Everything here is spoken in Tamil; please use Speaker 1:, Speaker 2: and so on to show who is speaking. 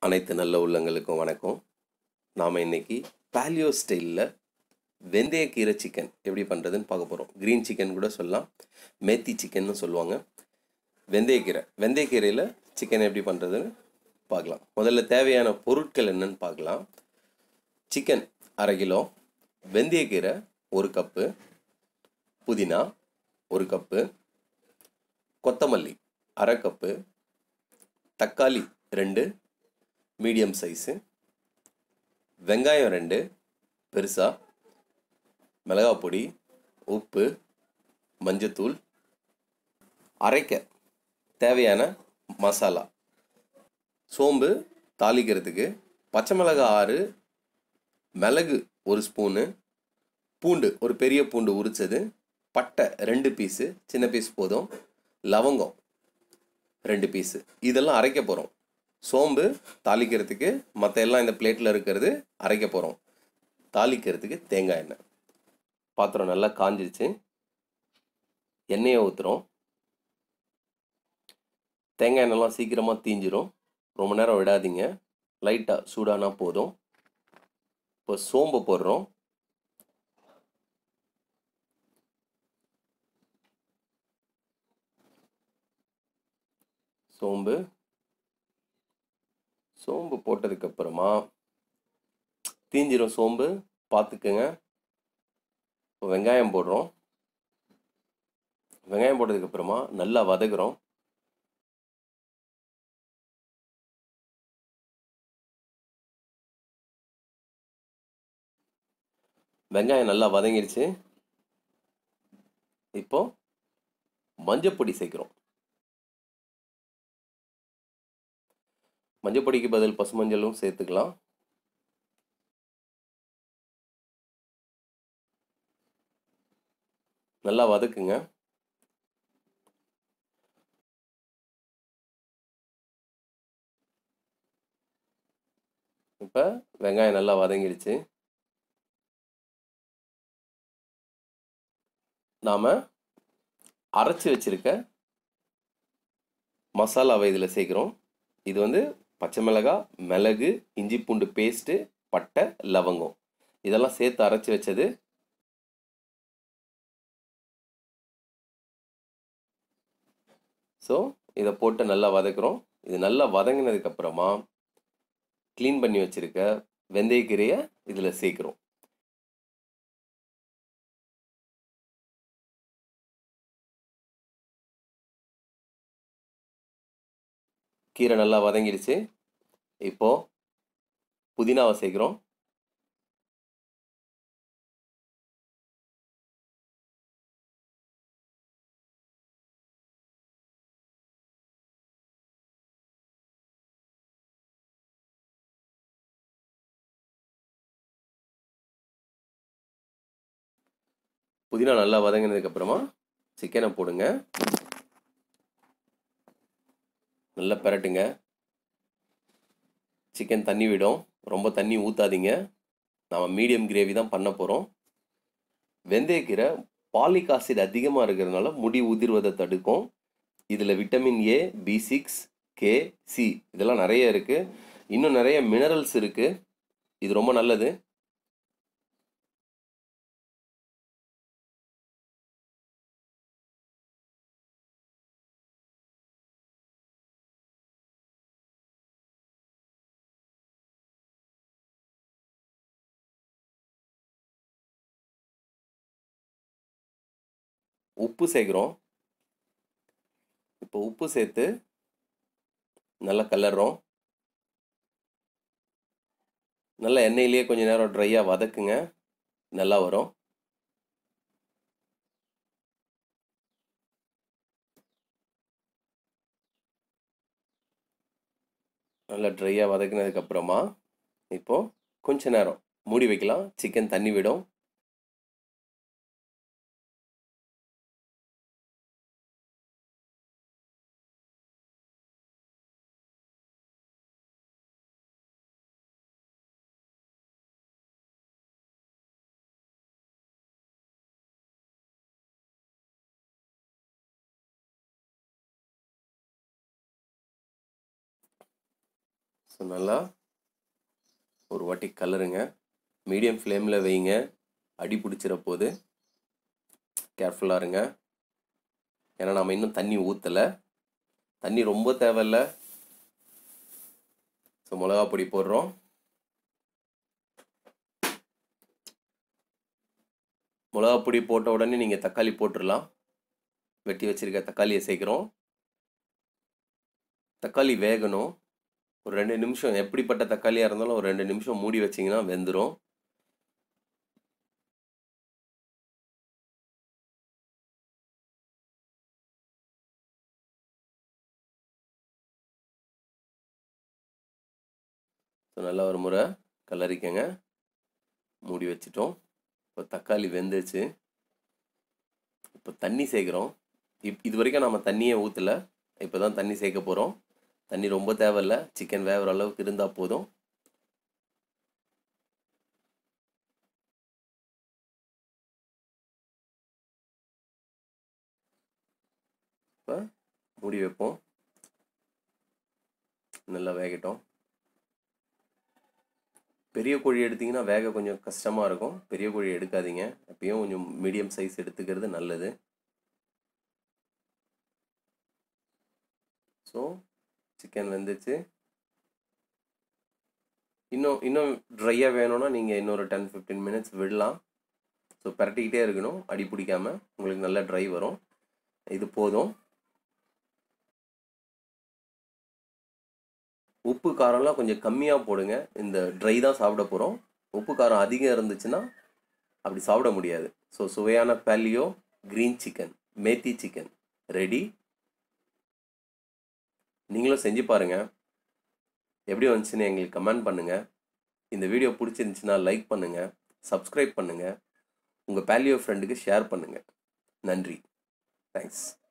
Speaker 1: அனைத்து நல்ல உள்ளங்களுக்கும் வணக்கம் நாம் இன்னைக்கு பேலியோ ஸ்டைலில் வெந்தயக்கீரை சிக்கன் எப்படி பண்ணுறதுன்னு பார்க்க போகிறோம் க்ரீன் சிக்கன் கூட சொல்லலாம் மேத்தி சிக்கன்னு சொல்லுவாங்க வெந்தயக்கீரை வெந்தயக்கீரையில் சிக்கன் எப்படி பண்ணுறதுன்னு பார்க்கலாம் முதல்ல தேவையான பொருட்கள் என்னன்னு பார்க்கலாம் சிக்கன் அரை கிலோ வெந்தயக்கீரை ஒரு கப்பு புதினா ஒரு கப்பு கொத்தமல்லி அரை கப்பு தக்காளி ரெண்டு மீடியம் சைஸு வெங்காயம் ரெண்டு பெருசாக மிளகாய் பொடி உப்பு மஞ்சத்தூள் அரைக்க தேவையான மசாலா சோம்பு தாளிக்கிறதுக்கு பச்சை மிளகாய் ஆறு மிளகு ஒரு ஸ்பூனு பூண்டு ஒரு பெரிய பூண்டு உரிச்சது பட்டை ரெண்டு பீஸு சின்ன பீஸ் போதும் லவங்கம் ரெண்டு பீஸு இதெல்லாம் அரைக்க போகிறோம் சோம்பு தாளிக்கிறதுக்கு மற்ற எல்லாம் இந்த பிளேட்டில் இருக்கிறது அரைக்க போகிறோம் தாளிக்கிறதுக்கு தேங்காய் எண்ணெய் பாத்திரம் நல்லா காஞ்சிருச்சு எண்ணெயை ஊற்றுறோம் தேங்காய் எண்ணெய்லாம் சீக்கிரமாக தீஞ்சிரும் ரொம்ப நேரம் விடாதீங்க லைட்டாக சூடானா போதும் இப்போ சோம்பு போடுறோம் சோம்பு சோம்பு போட்டதுக்கு அப்புறமா தீஞ்சிரும் சோம்பு பார்த்துக்கங்க இப்போ வெங்காயம் போடுறோம் வெங்காயம் போட்டதுக்கு அப்புறமா நல்லா வதக்குறோம் வெங்காயம் நல்லா வதங்கிருச்சு இப்போ மஞ்சப்பொடி சேர்க்குறோம் மஞ்சப்பொடிக்கு பதில் பசுமஞ்சளும் சேர்த்துக்கலாம் நல்லா வதக்குங்க இப்போ வெங்காயம் நல்லா வதங்கிடுச்சு நாம் அரைச்சி வச்சிருக்க மசாலாவை இதில் சேர்க்குறோம் இது வந்து பச்சை மிளகாய் மிளகு இஞ்சி பூண்டு பேஸ்ட்டு பட்டை லவங்கம் இதெல்லாம் சேர்த்து அரைச்சி வச்சது ஸோ இதை போட்டு நல்லா வதக்குறோம் இது நல்லா வதங்கினதுக்கப்புறமா க்ளீன் பண்ணி வச்சுருக்க வெந்தயக்கீரையை இதில் சேர்க்குறோம் கீரை நல்லா வதங்கிடுச்சு இப்போ புதினாவை சேர்க்குறோம் புதினா நல்லா வதங்கினதுக்கு அப்புறமா சிக்கனை போடுங்க நல்லா பெரட்டுங்க சிக்கன் தண்ணி விடும் ரொம்ப தண்ணி ஊற்றாதீங்க நம்ம மீடியம் கிரேவி தான் பண்ண போகிறோம் வெந்தயக்கீரை பாலிக் ஆசிட் அதிகமாக இருக்கிறதுனால முடி உதிர்வதை தடுக்கும் இதில் vitamin A B six K C இதெல்லாம் நிறைய இருக்குது இன்னும் நிறைய மினரல்ஸ் இருக்குது இது ரொம்ப நல்லது உப்பு சேர்க்குறோம் இப்போ உப்பு சேர்த்து நல்லா கலர்றோம் நல்லா எண்ணெயிலேயே கொஞ்சம் நேரம் ட்ரையாக வதக்குங்க நல்லா வரும் நல்லா ட்ரையாக வதக்குனதுக்கப்புறமா இப்போது கொஞ்ச நேரம் மூடி வைக்கலாம் சிக்கன் தண்ணி விடும் ஸோ நல்லா ஒரு வாட்டி கலருங்க மீடியம் ஃப்ளேமில் வைங்க அடி பிடிச்சிற போது கேர்ஃபுல்லாக இருங்க ஏன்னா நம்ம இன்னும் தண்ணி ஊற்றலை தண்ணி ரொம்ப தேவையில்ல ஸோ மிளகா பொடி போடுறோம் மிளகா பொடி போட்ட உடனே நீங்கள் தக்காளி போட்டுடலாம் வெட்டி வச்சிருக்க தக்காளியை சேர்க்குறோம் தக்காளி வேகணும் ஒரு ரெண்டு நிமிஷம் எப்படிப்பட்ட தக்காளியாக இருந்தாலும் ஒரு ரெண்டு நிமிஷம் மூடி வச்சிங்கன்னா வெந்துடும் ஸோ நல்லா ஒரு முறை கலரிக்கங்க மூடி வச்சிட்டோம் இப்போ தக்காளி வெந்துச்சு இப்போ தண்ணி சேர்க்குறோம் இப் இது வரைக்கும் நம்ம தண்ணியே ஊற்றலை இப்போ தான் தண்ணி சேர்க்க போகிறோம் தண்ணி ரொம்ப தேவையில்ல சிக்கன் வேகிற அளவுக்கு இருந்தால் போதும் இப்போ மூடி வைப்போம் நல்லா வேகட்டும் பெரிய கோழி எடுத்திங்கன்னா வேக கொஞ்சம் கஷ்டமாக இருக்கும் பெரிய கோழி எடுக்காதீங்க எப்பயும் கொஞ்சம் மீடியம் சைஸ் எடுத்துக்கிறது நல்லது ஸோ சிக்கன் வெந்துச்சு இன்னும் இன்னும் ட்ரையாக வேணும்னா நீங்கள் இன்னொரு டென் ஃபிஃப்டீன் மினிட்ஸ் விடலாம் ஸோ பரட்டிக்கிட்டே இருக்கணும் அடி பிடிக்காமல் உங்களுக்கு நல்லா ட்ரை வரும் இது போதும் உப்பு காரம்லாம் கொஞ்சம் கம்மியாக போடுங்க இந்த ட்ரை தான் சாப்பிட போகிறோம் உப்பு காரம் அதிகம் இருந்துச்சுன்னா அப்படி சாப்பிட முடியாது ஸோ சுவையான paleo green chicken methi chicken ready நீங்களும் செஞ்சு பாருங்கள் எப்படி வந்துச்சுன்னு எங்களுக்கு கமெண்ட் பண்ணுங்கள் இந்த வீடியோ பிடிச்சிருந்துச்சுன்னா லைக் பண்ணுங்கள் சப்ஸ்கிரைப் பண்ணுங்கள் உங்கள் பேலியோ ஃப்ரெண்டுக்கு ஷேர் பண்ணுங்கள் நன்றி தேங்க்ஸ்